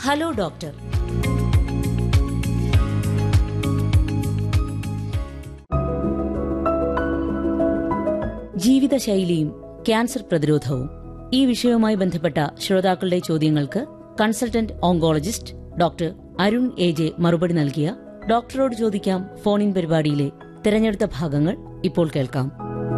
hello doctor ജീവിതശൈലിയും cancer പ്രതിരോധവും ഈ വിഷയവുമായി ബന്ധപ്പെട്ട ശ്രോതാക്കളുടെ ചോദ്യങ്ങൾക്ക് consultant oncologist doctor Arun A J മറുപടി നൽകിയ ഡോക്ടറോട് ചോദിക്കാം ഫോണിൻ പരിപാടിയിലെ തെരഞ്ഞെടുത്ത ഭാഗങ്ങൾ ഇപ്പോൾ കേൾക്കാം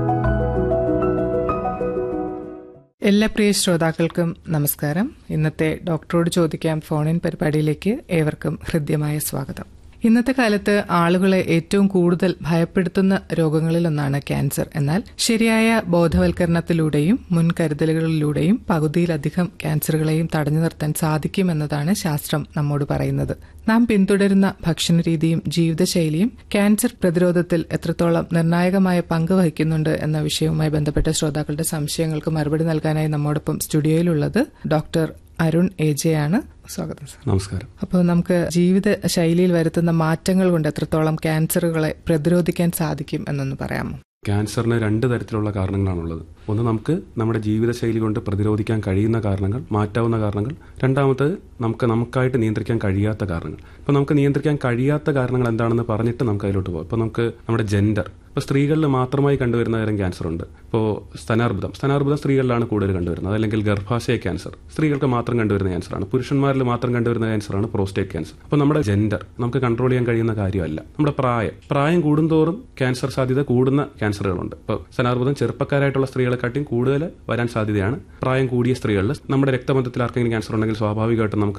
എല്ലാ പ്രിയ ശ്രോതാക്കൾക്കും നമസ്കാരം ഇന്നത്തെ ഡോക്ടറോട് ചോദിക്കാം ഫോണിൻ പരിപാടിയിലേക്ക് ഏവർക്കും ഹൃദ്യമായ സ്വാഗതം ഇന്നത്തെ കാലത്ത് ആളുകളെ ഏറ്റവും കൂടുതൽ ഭയപ്പെടുത്തുന്ന രോഗങ്ങളിലൊന്നാണ് ക്യാൻസർ എന്നാൽ ശരിയായ ബോധവൽക്കരണത്തിലൂടെയും മുൻകരുതലുകളിലൂടെയും പകുതിയിലധികം ക്യാൻസറുകളെയും തടഞ്ഞു നിർത്താൻ സാധിക്കുമെന്നതാണ് ശാസ്ത്രം നമ്മോട് പറയുന്നത് നാം പിന്തുടരുന്ന ഭക്ഷണരീതിയും ജീവിതശൈലിയും ക്യാൻസർ പ്രതിരോധത്തിൽ എത്രത്തോളം നിർണായകമായ പങ്ക് വഹിക്കുന്നുണ്ട് എന്ന വിഷയവുമായി ബന്ധപ്പെട്ട ശ്രോതാക്കളുടെ സംശയങ്ങൾക്ക് മറുപടി നൽകാനായി നമ്മോടൊപ്പം സ്റ്റുഡിയോയിലുള്ളത് ഡോക്ടർ അരുൺ എ ജെ ആണ് സ്വാഗതം സർ നമസ്കാരം അപ്പോൾ നമുക്ക് ജീവിത ശൈലിയിൽ വരുത്തുന്ന മാറ്റങ്ങൾ കൊണ്ട് എത്രത്തോളം ക്യാൻസറുകളെ പ്രതിരോധിക്കാൻ സാധിക്കും എന്നൊന്ന് പറയാമോ ക്യാൻസറിന് രണ്ട് തരത്തിലുള്ള കാരണങ്ങളാണുള്ളത് ഒന്ന് നമുക്ക് നമ്മുടെ ജീവിതശൈലി കൊണ്ട് പ്രതിരോധിക്കാൻ കഴിയുന്ന കാരണങ്ങൾ മാറ്റാവുന്ന കാരണങ്ങൾ രണ്ടാമത്തത് നമുക്ക് നമുക്കായിട്ട് നിയന്ത്രിക്കാൻ കഴിയാത്ത കാരണങ്ങൾ ഇപ്പോൾ നമുക്ക് നിയന്ത്രിക്കാൻ കഴിയാത്ത കാരണങ്ങൾ എന്താണെന്ന് പറഞ്ഞിട്ട് നമുക്ക് അതിലോട്ട് പോകാം ഇപ്പോൾ നമുക്ക് നമ്മുടെ ജെൻഡർ ഇപ്പോൾ സ്ത്രീകളിൽ മാത്രമായി കണ്ടുവരുന്ന തരം ക്യാൻസർ ഉണ്ട് ഇപ്പോൾ സ്തനാർബുദം സ്തനാർബുദം സ്ത്രീകളിലാണ് കൂടുതൽ കണ്ടുവരുന്നത് അല്ലെങ്കിൽ ഗർഭാശയ ക്യാൻസർ സ്ത്രീകൾക്ക് മാത്രം കണ്ടുവരുന്ന ക്യാൻസറാണ് പുരുഷന്മാരിൽ മാത്രം കണ്ടുവരുന്ന ക്യാൻസറാണ് പ്രോസ്റ്റേറ്റ് ക്യാൻസർ അപ്പോൾ നമ്മുടെ ജെൻഡർ നമുക്ക് കൺട്രോൾ ചെയ്യാൻ കഴിയുന്ന കാര്യമല്ല നമ്മുടെ പ്രായം പ്രായം കൂടുന്തോറും ക്യാൻസർ സാധ്യത കൂടുന്ന ക്യാൻസറുകളുണ്ട് ഇപ്പോൾ സ്തനാർബുദം ചെറുപ്പക്കാരായിട്ടുള്ള സ്ത്രീകളെക്കാട്ടിയും കൂടുതൽ വരാൻ സാധ്യതയാണ് പ്രായം കൂടിയ സ്ത്രീകളിൽ നമ്മുടെ രക്തബന്ധത്തിൽ ആർക്കെങ്കിലും ക്യാൻസർ ഉണ്ടെങ്കിൽ സ്വാഭാവികമായിട്ടും നമുക്ക്